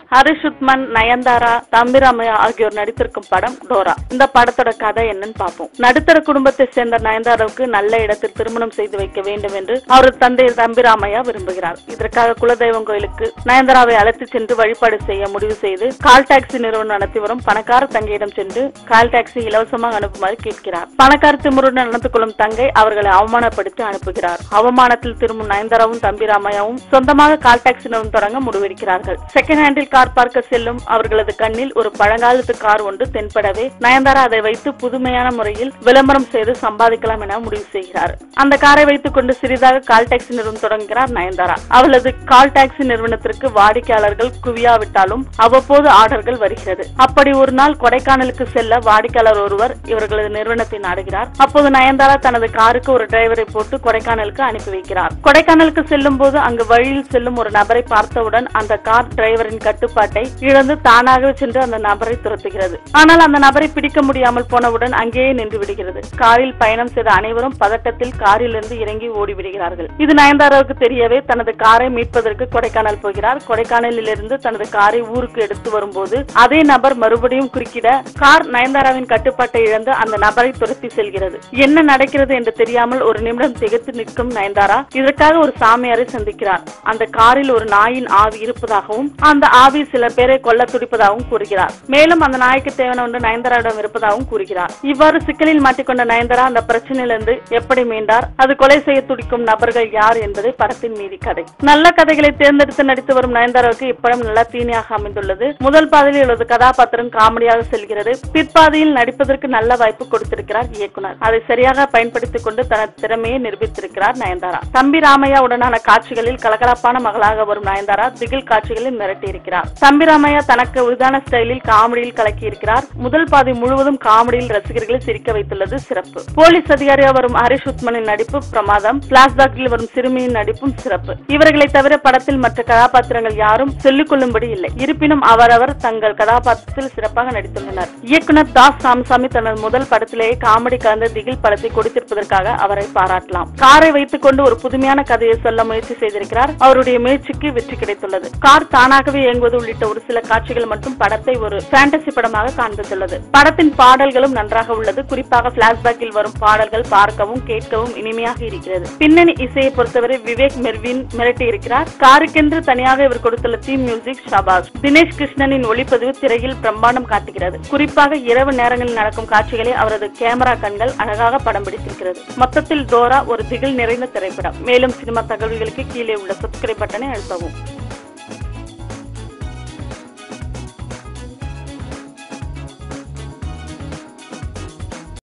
ஹரிஷ் உத்மன் நயன்தாரா தம்பிராமையா ஆகியோர் நடித்திருக்கும் படம் டோரா இந்த படத்தோட கதை என்னன்னு பார்ப்போம் நடுத்தர குடும்பத்தை சேர்ந்த நயன்தாராவுக்கு நல்ல இடத்தில் திருமணம் செய்து வைக்க வேண்டும் என்று அவரது தந்தை தம்பிராமையா விரும்புகிறார் இதற்காக குலதெய்வம் கோயிலுக்கு நயன்தாராவை அழைத்து சென்று வழிபாடு செய்ய முடிவு செய்து கால் டாக்ஸி நிறுவனம் நடத்தி வரும் பணக்கார தங்கையிடம் சென்று கால் டாக்ஸி இலவசமாக அனுப்புமாறு கேட்கிறார் பணக்கார திமுருடன் நடந்து கொள்ளும் தங்கை அவர்களை அவமானப்படுத்தி அனுப்புகிறார் அவமானத்தில் திரும்பும் நயன்தாராவும் தம்பிராமையாவும் சொந்தமாக கால் டாக்ஸி நிறுவனம் தொடங்க முடிவெடுக்கிறார்கள் செகண்ட் ஹேண்டில் கார் பார்க்க செல்லும் அவர்களது கண்ணில் ஒரு பழங்காலத்து கார் ஒன்று தென்படவே நயன்தாரா அதை வைத்து புதுமையான முறையில் விளம்பரம் செய்து சம்பாதிக்கலாம் என முடிவு செய்கிறார் அந்த காரை வைத்துக் கொண்டு சிறிதாக கால் டாக்ஸி நிறுவனம் தொடங்குகிறார் நயன்தாரா அவளது கால் டாக்ஸி நிறுவனத்திற்கு வாடிக்கையாளர்கள் குவியாவிட்டாலும் அவ்வப்போது ஆர்டர்கள் வருகிறது அப்படி ஒரு நாள் கொடைக்கானலுக்கு செல்ல வாடிக்கையாளர் ஒருவர் இவர்களது நிறுவனத்தை நாடுகிறார் அப்போது நயன்தாரா தனது காருக்கு ஒரு டிரைவரை போட்டு கொடைக்கானலுக்கு அனுப்பி வைக்கிறார் கொடைக்கானலுக்கு செல்லும் போது அங்கு வழியில் செல்லும் ஒரு நபரை பார்த்தவுடன் அந்த கார் டிரைவரின் கட்டுப்பாட்டை இழந்து தானாகவே சென்று அந்த நபரை துரத்துகிறது ஆனால் அந்த நபரை பிடிக்க முடியாமல் போனவுடன் அங்கேயே நின்று விடுகிறது காரில் பயணம் செய்த அனைவரும் பதட்டத்தில் காரிலிருந்து இறங்கி ஓடிவிடுகிறார்கள் இது நயன்தாராவுக்கு தெரியவே தனது காரை மீட்பதற்கு கொடைக்கானல் போகிறார் கொடைக்கானலில் இருந்து தனது காரை ஊருக்கு எடுத்து வரும்போது அதே நபர் மறுபடியும் குறுக்கிட கார் நயன்தாராவின் கட்டுப்பாட்டை இழந்து அந்த நபரை துரத்தி செல்கிறது என்ன நடக்கிறது என்று தெரியாமல் ஒரு நிமிடம் திகைத்து நிற்கும் நயன்தாரா இதற்காக ஒரு சாமியாரை சந்திக்கிறார் அந்த காரில் ஒரு நாயின் ஆவி இருப்பதாகவும் அந்த ஆவி சில பேரை கொல்ல துடிப்பதாகவும் கூறுகிறார் மேலும் அந்த நாய்க்கு தேவையான ஒன்று நயன்தாராவிடம் இருப்பதாகவும் கூறுகிறார் இவ்வாறு சிக்கலில் மாட்டிக்கொண்ட நயன்தாரா அந்த பிரச்சனையிலிருந்து எப்படி மீண்டார் அது கொலை செய்ய துடிக்கும் நபர்கள் யார் என்பதை படத்தின் மீதி கதை நல்ல கதைகளை தேர்ந்தெடுத்து நடித்து வரும் நயன்தாராவுக்கு இப்படம் நல்ல தீனியாக அமைந்துள்ளது முதல் பாதையில் இவரது கதாபாத்திரம் காமெடியாக செல்கிறது பிற்பாதையில் நடிப்பதற்கு நல்ல வாய்ப்பு கொடுத்திருக்கிறார் இயக்குனர் அதை சரியாக பயன்படுத்திக் கொண்டு தனது திறமையை நிரூபித்திருக்கிறார் நயன்தாரா தம்பி ராமையா உடனான காட்சிகளில் கலகலப்பான மகளாக வரும் நயன்தாரா திகில் காட்சிகளில் மிரட்டியிருக்கிறார் தம்பி ராமையா தனக்கு உரிதான ஸ்டைலில் காமெடியில் கலக்கியிருக்கிறார் முதல் பாதை முழுவதும் காமெடியில் ரசிகர்களை சிரிக்க வைத்துள்ளது சிறப்பு போலீஸ் அதிகாரியா வரும் ஹரிஷ் உத்மனின் நடிப்பு பிரமாதம் பிளாஷ்பேக்கில் வரும் சிறுமியின் நடிப்பும் சிறப்பு இவர்களை தவிர படத்தில் மற்ற கதாபாத்திரங்கள் யாரும் சொல்லிக் கொள்ளும்படி இல்லை இருப்பினும் அவரவர் தங்கள் கதாபாத்திரத்தில் சிறப்பாக நடித்துள்ளனர் இயக்குனர் தாஸ் ராமசாமி தனது முதல் படத்திலேயே காமெடி கலந்த திகில் படத்தை கொடுத்திருப்பதற்காக அவரை பாராட்டலாம் காரை வைத்துக் கொண்டு ஒரு புதுமையான கதையை சொல்ல முயற்சி செய்திருக்கிறார் அவருடைய முயற்சிக்கு வெற்றி கிடைத்துள்ளது கார் தானாகவே இயங்குவது உள்ளிட்ட ஒரு சில காட்சிகள் மட்டும் படத்தை ஒரு ஃபேண்டசி படமாக காண்பித்துள்ளது படத்தின் பாடல்களும் நன்றாக உள்ளது குறிப்பாக பிளாஷ்பேக்கில் வரும் பாடல்கள் பார்க்கவும் கேட்கவும் இனிமையாக இருக்கிறது பின்னணி இசையை பொறுத்தவரை விவேக் மெர்வின் மிரட்டி இருக்கிறார் காருக்கென்று தனியாக இவர் கொடுத்துள்ள தீம் மியூசிக் ஷபாஸ் தினேஷ் கிருஷ்ணனின் ஒளிப்பதிவு திரையில் பிரம்மாண்டம் காட்டுகிறது குறிப்பாக இரவு நேரங்களில் நடக்கும் காட்சிகளை அவரது கேமரா கண்கள் அழகாக படம் பிடித்திருக்கிறது மொத்தத்தில் டோரா ஒரு திகில் நிறைந்த திரைப்படம் மேலும் சினிமா தகவல்களுக்கு கீழே உள்ள சப்ஸ்கிரைப் பட்டனை அழுத்தவும்